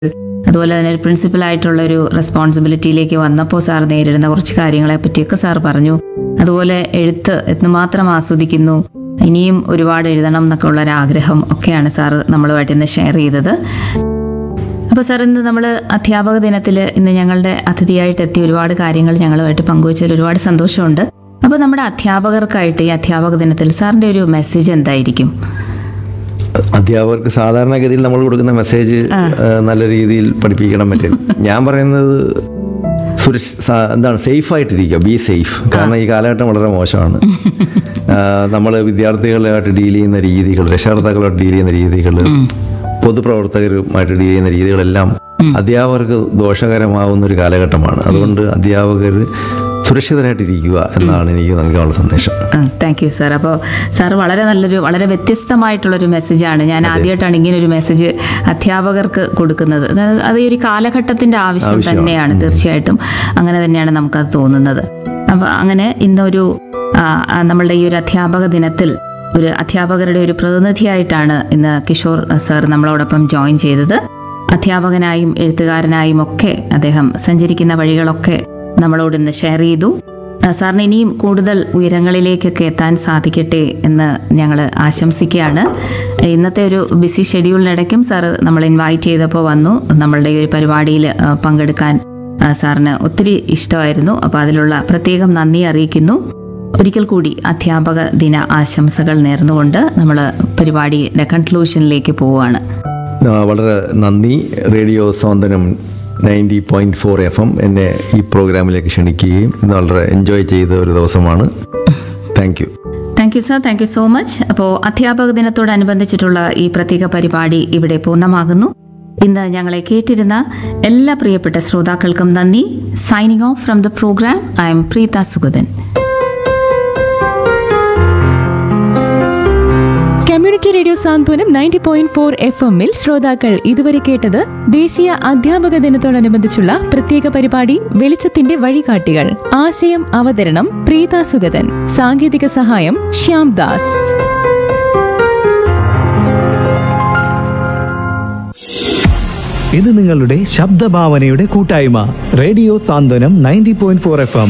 അതുപോലെ തന്നെ ഒരു പ്രിൻസിപ്പൽ ആയിട്ടുള്ള ഒരു റെസ്പോൺസിബിലിറ്റിയിലേക്ക് വന്നപ്പോൾ സാർ നേരിടുന്ന കുറച്ച് കാര്യങ്ങളെ പറ്റിയൊക്കെ സാർ പറഞ്ഞു അതുപോലെ എഴുത്ത് എത്രമാത്രം ആസ്വദിക്കുന്നു ഇനിയും ഒരുപാട് എഴുതണം എന്നൊക്കെ ഉള്ള ഒരു ആഗ്രഹം ഒക്കെയാണ് സാർ നമ്മളുമായിട്ട് ഇന്ന് ഷെയർ ചെയ്തത് അപ്പോൾ സാർ ഇന്ന് നമ്മൾ അധ്യാപക ദിനത്തിൽ ഇന്ന് ഞങ്ങളുടെ അതിഥിയായിട്ട് എത്തി ഒരുപാട് കാര്യങ്ങൾ ഞങ്ങളുമായിട്ട് പങ്കുവച്ചതിൽ ഒരുപാട് സന്തോഷമുണ്ട് അപ്പോൾ നമ്മുടെ അധ്യാപകർക്കായിട്ട് ഈ അധ്യാപക ദിനത്തിൽ സാറിൻ്റെ ഒരു മെസ്സേജ് എന്തായിരിക്കും അധ്യാപകർക്ക് സാധാരണഗതിയിൽ നമ്മൾ കൊടുക്കുന്ന മെസ്സേജ് ഏഹ്, നല്ല രീതിയിൽ പഠിപ്പിക്കണം പറ്റും ഞാൻ പറയുന്നത് സുരക്ഷ സ- എന്താണ് സേഫ് ആയിട്ടിരിക്കുക ബി സേഫ് കാരണം ഈ കാലഘട്ടം വളരെ മോശമാണ് നമ്മൾ വിദ്യാർത്ഥികളുമായിട്ട് ഡീൽ ചെയ്യുന്ന രീതികൾ രക്ഷകർത്താക്കളുമായിട്ട് ഡീൽ ചെയ്യുന്ന രീതികൾ പൊതുപ്രവർത്തകരുമായിട്ട് ഡീൽ ചെയ്യുന്ന രീതികളെല്ലാം അധ്യാപകർക്ക് ദോഷകരമാവുന്ന ഒരു കാലഘട്ടമാണ് അതുകൊണ്ട് അധ്യാപകർ സുരക്ഷിതരായിട്ടിരിക്കുക എന്നാണ് എനിക്ക് നൽകാനുള്ള സന്ദേശം താങ്ക് യു സാർ അപ്പോൾ സാർ വളരെ നല്ലൊരു വളരെ വ്യത്യസ്തമായിട്ടുള്ളൊരു മെസ്സേജാണ് ഞാൻ ആദ്യമായിട്ടാണ് ഇങ്ങനെ ഒരു മെസ്സേജ് അധ്യാപകർക്ക് കൊടുക്കുന്നത് അതായത് അത് ഈ ഒരു കാലഘട്ടത്തിന്റെ ആവശ്യം ആവശ്യമാണ്. തന്നെയാണ് തീർച്ചയായിട്ടും അങ്ങനെ തന്നെയാണ് നമുക്കത് തോന്നുന്നത് അപ്പോൾ അങ്ങനെ ഇന്നൊരു ആ, ആ, നമ്മളുടെ ഈ ഒരു അധ്യാപക ദിനത്തിൽ ഒരു അധ്യാപകരുടെ ഒരു പ്രതിനിധിയായിട്ടാണ് ഇന്ന് കിഷോർ സാർ നമ്മളോടൊപ്പം ജോയിൻ ചെയ്തത് അധ്യാപകനായും എഴുത്തുകാരനായും ഒക്കെ അദ്ദേഹം സഞ്ചരിക്കുന്ന വഴികളൊക്കെ നമ്മളോട് ഇന്ന് ഷെയർ ചെയ്തു ആ, സാറിന് ഇനിയും കൂടുതൽ ഉയരങ്ങളിലേക്കൊക്കെ എത്താൻ സാധിക്കട്ടെ എന്ന് ഞങ്ങൾ ആശംസിക്കുകയാണ് ഇന്നത്തെ ഒരു ബിസി ഷെഡ്യൂളിനിടയ്ക്കും സാർ നമ്മൾ ഇൻവൈറ്റ് ചെയ്തപ്പോൾ വന്നു നമ്മളുടെ ഈ ഒരു പരിപാടിയിൽ ആ, പങ്കെടുക്കാൻ ആ, സാറിന് ഒത്തിരി ഇഷ്ടമായിരുന്നു അപ്പോൾ അതിലുള്ള പ്രത്യേകം നന്ദി അറിയിക്കുന്നു ഒരിക്കൽ കൂടി അധ്യാപക ദിന ആശംസകൾ നേർന്നുകൊണ്ട് നമ്മൾ പരിപാടിയുടെ കൺക്ലൂഷനിലേക്ക് പോവുകയാണ് ആ, വളരെ നന്ദി radio Santhwanam ninety point four F M എന്നെ ഈ പ്രോഗ്രാമിലേക്ക് ക്ഷണിക്കുകയും ഇന്ന് വളരെ എൻജോയ് ചെയ്ത ഒരു ദിവസമാണ് thank you thank you sir thank you so much അപ്പോൾ അധ്യാപക ദിനത്തോടനുബന്ധിച്ചിട്ടുള്ള ഈ പ്രത്യേക പരിപാടി ഇവിടെ പൂർണ്ണമാകുന്നു ഇന്ന് ഞങ്ങളെ കേട്ടിരുന്ന എല്ലാ പ്രിയപ്പെട്ട ശ്രോതാക്കൾക്കും നന്ദി signing off from the programme I am Preetha Sugathan community radio Santhwanam ninety point four F എമ്മിൽ ശ്രോതാക്കൾ ഇതുവരെ കേട്ടത് ദേശീയ അധ്യാപക ദിനത്തോടനുബന്ധിച്ചുള്ള പ്രത്യേക പരിപാടി വെളിച്ചത്തിന്റെ വഴികാട്ടികൾ ആശയം അവതരണം പ്രീത സുഗതൻ സാങ്കേതിക സഹായം ശ്യാം ദാസ് ഇത് നിങ്ങളുടെ ശബ്ദഭാവനയുടെ കൂട്ടായ്മ radio Santhwanam ninety point four F M